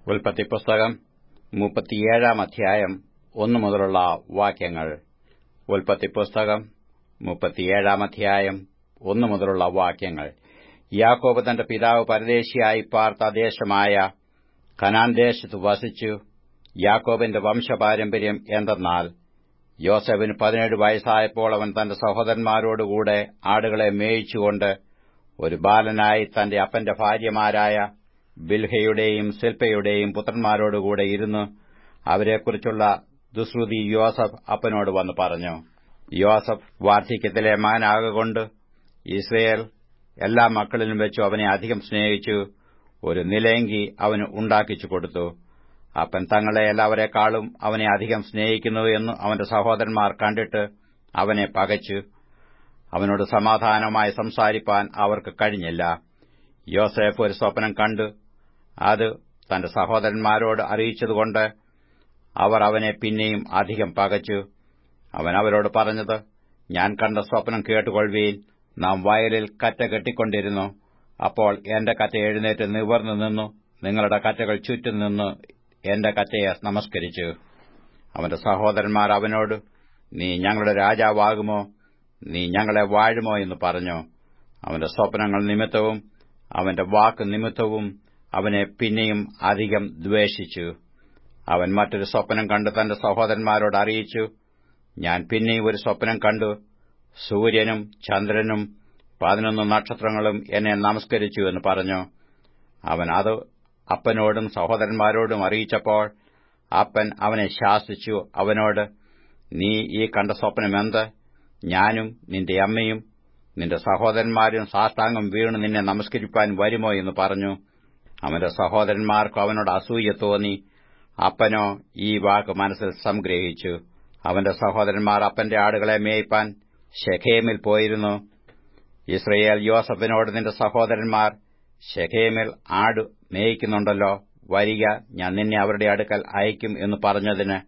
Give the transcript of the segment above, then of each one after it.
ഉൽപ്പത്തി പുസ്തകം മുപ്പത്തിയേഴാം അധ്യായം ഒന്നു മുതലുള്ള വാക്യങ്ങൾ ഉൽപ്പത്തി പുസ്തകം മുപ്പത്തിയേഴാം അധ്യായം ഒന്നു മുതലുള്ള വാക്യങ്ങൾ യാക്കോബ് തന്റെ പിതാവ് പരദേശിയായി പാർത്ത ദേശമായ കനാൻ ദേശത്ത് വസിച്ചു യാക്കോബിന്റെ വംശപാരമ്പര്യം എന്തെന്നാൽ യോസെഫിന് പതിനേഴ് വയസ്സായപ്പോൾ അവൻ തന്റെ സഹോദരന്മാരോടുകൂടെ ആടുകളെ മേയിച്ചുകൊണ്ട് ഒരു ബാലനായി തന്റെ അപ്പന്റെ ഭാര്യമാരായ ബിൽഹയുടെയും സിൽപ്പയുടെയും പുത്രന്മാരോടുകൂടെ ഇരുന്ന് അവരെക്കുറിച്ചുള്ള ദുശ്രുതി യോസഫ് അപ്പനോട് വന്ന് പറഞ്ഞു യോസഫ് വാർദ്ധക്യത്തിലെ മകനാകൊണ്ട് ഇസ്രയേൽ എല്ലാ മക്കളിലും വെച്ചു അവനെ അധികം സ്നേഹിച്ചു ഒരു നിലയെങ്കി അവന് ഉണ്ടാക്കിച്ചു കൊടുത്തു അപ്പൻ തങ്ങളെ എല്ലാവരെക്കാളും അവനെ അധികം സ്നേഹിക്കുന്നു എന്ന് അവന്റെ സഹോദരന്മാർ കണ്ടിട്ട് അവനെ പകച്ചു അവനോട് സമാധാനമായി സംസാരിപ്പാൻ അവർക്ക് കഴിഞ്ഞില്ല യോസേഫ് ഒരു സ്വപ്നം കണ്ടു അത് തന്റെ സഹോദരന്മാരോട് അറിയിച്ചതുകൊണ്ട് അവർ അവനെ പിന്നെയും അധികം പകച്ചു അവൻ അവരോട് പറഞ്ഞത് ഞാൻ കണ്ട സ്വപ്നം കേട്ടുകൊള്ളുവീൻ നാം വയലിൽ കറ്റ കെട്ടിക്കൊണ്ടിരുന്നു അപ്പോൾ എന്റെ കറ്റ എഴുന്നേറ്റ് നിവർന്നു നിന്നു നിങ്ങളുടെ കറ്റകൾ ചുറ്റും നിന്ന് എന്റെ കറ്റയെ നമസ്കരിച്ചു അവന്റെ സഹോദരന്മാർ അവനോട് നീ ഞങ്ങളുടെ രാജാവാകുമോ നീ ഞങ്ങളെ വാഴുമോ എന്ന് പറഞ്ഞു അവന്റെ സ്വപ്നങ്ങൾ നിമിത്തവും അവന്റെ വാക്ക് നിമിത്തവും അവനെ പിന്നെയും അധികം ദ്വേഷിച്ചു അവൻ മറ്റൊരു സ്വപ്നം കണ്ട് തന്റെ സഹോദരന്മാരോട് അറിയിച്ചു ഞാൻ പിന്നെയും ഒരു സ്വപ്നം കണ്ടു സൂര്യനും ചന്ദ്രനും പതിനൊന്ന് നക്ഷത്രങ്ങളും എന്നെ നമസ്കരിച്ചു എന്ന് പറഞ്ഞു അവൻ അത് അപ്പനോടും സഹോദരന്മാരോടും അറിയിച്ചപ്പോൾ അപ്പൻ അവനെ ശാസിച്ചു അവനോട് നീ ഈ കണ്ട സ്വപ്നമെന്ത് ഞാനും നിന്റെ അമ്മയും നിന്റെ സഹോദരന്മാരും സാഷ്ടാംഗം വീണ് നിന്നെ നമസ്കരിപ്പാൻ വരുമോ എന്ന് പറഞ്ഞു അവന്റെ സഹോദരന്മാർക്കും അവനോട് അസൂയ തോന്നി അപ്പനോ ഈ വാക്ക് മനസ്സിൽ സംഗ്രഹിച്ചു അവന്റെ സഹോദരന്മാർ അപ്പന്റെ ആടുകളെ മേയ്പ്പാൻ ഷെഖേമിൽ പോയിരുന്നു ഇസ്രയേൽ യോസഫിനോട് നിന്റെ സഹോദരന്മാർ ഷെഖേമിൽ ആട് മേയിക്കുന്നുണ്ടല്ലോ വരിക ഞാൻ നിന്നെ അവരുടെ അടുക്കൽ അയക്കും എന്ന് പറഞ്ഞതിന്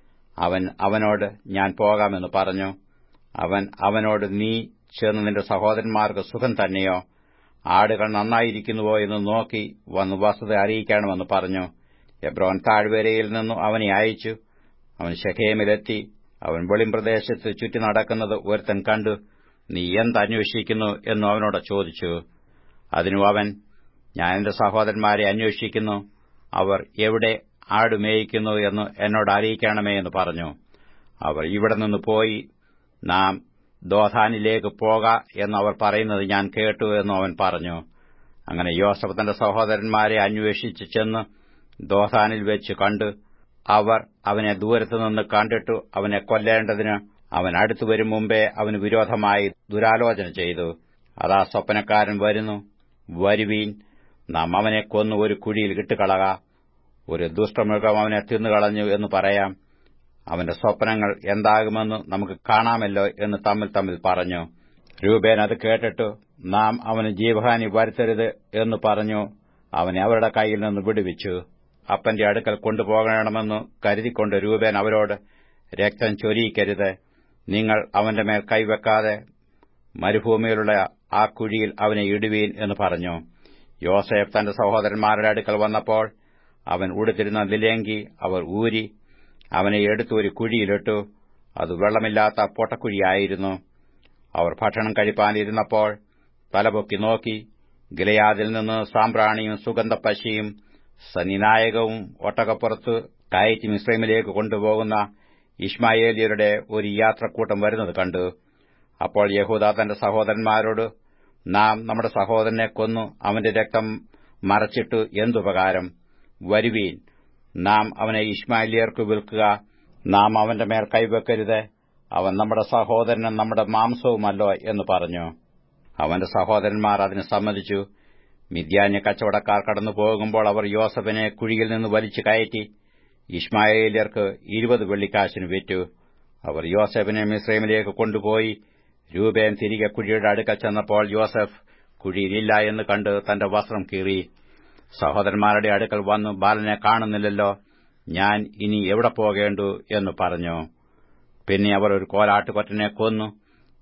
അവൻ അവനോട് ഞാൻ പോകാമെന്ന് പറഞ്ഞു അവൻ അവനോട് നീ ചെന്ന് നിന്റെ സഹോദരന്മാർക്ക് സുഖം തന്നെയോ ആടുകൾ നന്നായിരിക്കുന്നുവോ എന്ന് നോക്കി വന്ന് വസ്തുത അറിയിക്കണമെന്ന് പറഞ്ഞു എബ്രോൻ താഴ്വരയിൽ നിന്നു അവനെ അയച്ചു അവൻ ഷെഖേമിലെത്തി അവൻ വെളിംപ്രദേശത്ത് ചുറ്റി നടക്കുന്നത് ഒരുത്തൻ കണ്ടു നീ എന്തന്വേഷിക്കുന്നു എന്നു അവനോട് ചോദിച്ചു അതിനു അവൻ ഞാൻ എന്റെ സഹോദരന്മാരെ അന്വേഷിക്കുന്നു അവർ എവിടെ ആട് മേയിക്കുന്നു എന്ന് എന്നോട് അറിയിക്കണമേ എന്ന് പറഞ്ഞു അവർ ഇവിടെ നിന്ന് പോയി നാം ദോധാനിലേക്ക് പോക എന്നവർ പറയുന്നത് ഞാൻ കേട്ടു എന്നു അവൻ പറഞ്ഞു അങ്ങനെ യോസഫ് തന്റെ സഹോദരന്മാരെ അന്വേഷിച്ച് ചെന്ന് ദോധാനിൽ വെച്ച് കണ്ടു അവർ അവനെ ദൂരത്തുനിന്ന് കണ്ടിട്ടു അവനെ കൊല്ലേണ്ടതിന് അവൻ അടുത്തു വരും മുമ്പേ അവന് വിരോധമായി ദുരാലോചന ചെയ്തു അതാ സ്വപ്നക്കാരൻ വരുന്നു വരുവീൻ നാം അവനെ കൊന്നു ഒരു കുഴിയിൽ ഇട്ടുകളക ഒരു ദുഷ്ടമൃഗം അവനെ തിന്നുകളഞ്ഞു എന്ന് പറയാം അവന്റെ സ്വപ്നങ്ങൾ എന്താകുമെന്ന് നമുക്ക് കാണാമല്ലോ എന്ന് തമ്മിൽ തമ്മിൽ പറഞ്ഞു രൂപേൻ അത് കേട്ടിട്ടു നാം അവന് ജീവഹാനി വരുത്തരുത് എന്ന് പറഞ്ഞു അവനെ അവരുടെ കയ്യിൽ നിന്ന് വിടുവിച്ചു അപ്പന്റെ അടുക്കൽ കൊണ്ടുപോകണമെന്ന് കരുതിക്കൊണ്ട് രൂപേൻ അവരോട് രക്തം ചൊരിയിക്കരുത് നിങ്ങൾ അവന്റെ മേൽ കൈവെക്കാതെ മരുഭൂമിയിലുള്ള ആ കുഴിയിൽ അവനെ ഇടുവീൻ എന്ന് പറഞ്ഞു യോസേഫ് തന്റെ സഹോദരന്മാരുടെ അടുക്കൽ വന്നപ്പോൾ അവൻ ഉടുത്തിരുന്ന നിലേങ്കി അവർ ഊരി അവനെ എടുത്തു ഒരു കുഴിയിലിട്ടു അത് വെള്ളമില്ലാത്ത പൊട്ടക്കുഴിയായിരുന്നു അവർ ഭക്ഷണം കഴിപ്പാനിരുന്നപ്പോൾ തലപൊക്കി നോക്കി ഗിലയാദിൽ നിന്ന് സാമ്പ്രാണിയും സുഗന്ധപ്പശിയും സന്നിനായകവും ഒട്ടകപ്പുറത്ത് കയറ്റി മിശ്രമിലേക്ക് കൊണ്ടുപോകുന്ന ഇഷ്മായേലിയരുടെ ഒരു യാത്രക്കൂട്ടം വരുന്നത് കണ്ടു അപ്പോൾ യഹൂദ തന്റെ സഹോദരന്മാരോട് നാം നമ്മുടെ സഹോദരനെ കൊന്നു അവന്റെ രക്തം മറച്ചിട്ടു എന്തുപകാരം വരുവീൻ നാം അവനെ ഇഷ്മാലിയർക്ക് വിൽക്കുക നാം അവന്റെ മേൽ കൈവെക്കരുത് അവൻ നമ്മുടെ സഹോദരനും നമ്മുടെ മാംസവുമല്ലോ എന്ന് പറഞ്ഞു അവന്റെ സഹോദരന്മാർ അതിന് സമ്മതിച്ചു മിഥ്യാന്യ കച്ചവടക്കാർ കടന്നു പോകുമ്പോൾ അവർ യോസഫിനെ കുഴിയിൽ നിന്ന് വലിച്ചു കയറ്റി ഇഷ്മായേലിയർക്ക് ഇരുപത് വെള്ളിക്കാശിന് വിറ്റു അവർ യോസഫിനെ മിശ്രൈമിലേക്ക് കൊണ്ടുപോയി രൂപേൻ തിരികെ കുഴിയുടെ അടുക്കൽ ചെന്നപ്പോൾ യോസഫ് കുഴിയിലില്ല എന്ന് കണ്ട് തന്റെ വസ്ത്രം കീറി സഹോദരന്മാരുടെ അടുക്കൽ വന്നു ബാലനെ കാണുന്നില്ലല്ലോ ഞാൻ ഇനി എവിടെ പോകേണ്ടു എന്ന് പറഞ്ഞു പിന്നെ അവർ ഒരു കോലാട്ടുകൊറ്റനെ കൊന്നു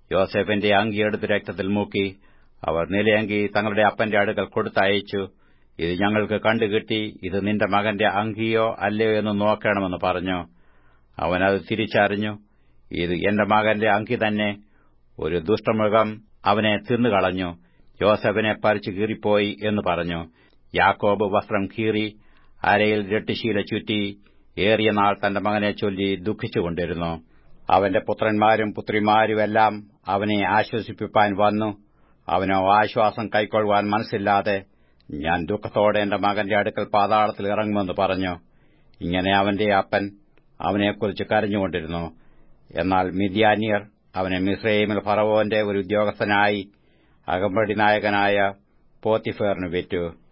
യോസെഫിന്റെ അങ്കിയെടുത്ത് രക്തത്തിൽ മുക്കി അവർ നിലയങ്കി തങ്ങളുടെ അപ്പന്റെ അടുക്കൽ കൊടുത്തയച്ചു ഇത് ഞങ്ങൾക്ക് കണ്ടുകിട്ടി ഇത് നിന്റെ മകന്റെ അങ്കിയോ അല്ലയോ എന്ന് നോക്കണമെന്ന് പറഞ്ഞു അവനത് തിരിച്ചറിഞ്ഞു ഇത് എന്റെ മകന്റെ അങ്കി തന്നെ ഒരു ദുഷ്ടമൃഗം അവനെ തിന്നുകളഞ്ഞു യോസഫിനെ പറിച്ചു കീറിപ്പോയി എന്ന് പറഞ്ഞു യാക്കോബ് വസ്ത്രം കീറി അരയിൽ രട്ടിശീല ചുറ്റി ഏറിയ നാൾ തന്റെ മകനെ ചൊല്ലി ദുഃഖിച്ചുകൊണ്ടിരുന്നു അവന്റെ പുത്രന്മാരും പുത്രിമാരുമെല്ലാം അവനെ ആശ്വസിപ്പിപ്പാൻ വന്നു അവനോ ആശ്വാസം കൈക്കൊള്ളുവാൻ മനസ്സില്ലാതെ ഞാൻ ദുഃഖത്തോടെ എന്റെ മകന്റെ അടുക്കൽ പാതാളത്തിൽ ഇറങ്ങുമെന്ന് പറഞ്ഞു ഇങ്ങനെ അവന്റെ അപ്പൻ അവനെക്കുറിച്ച് കരഞ്ഞുകൊണ്ടിരുന്നു എന്നാൽ മിദ്യാന്യർ അവനെ മിസ്രൈമിൽ ഫറവോന്റെ ഒരു ഉദ്യോഗസ്ഥനായി അകമ്പടി നായകനായ പോത്തിഫേറിന് വിറ്റു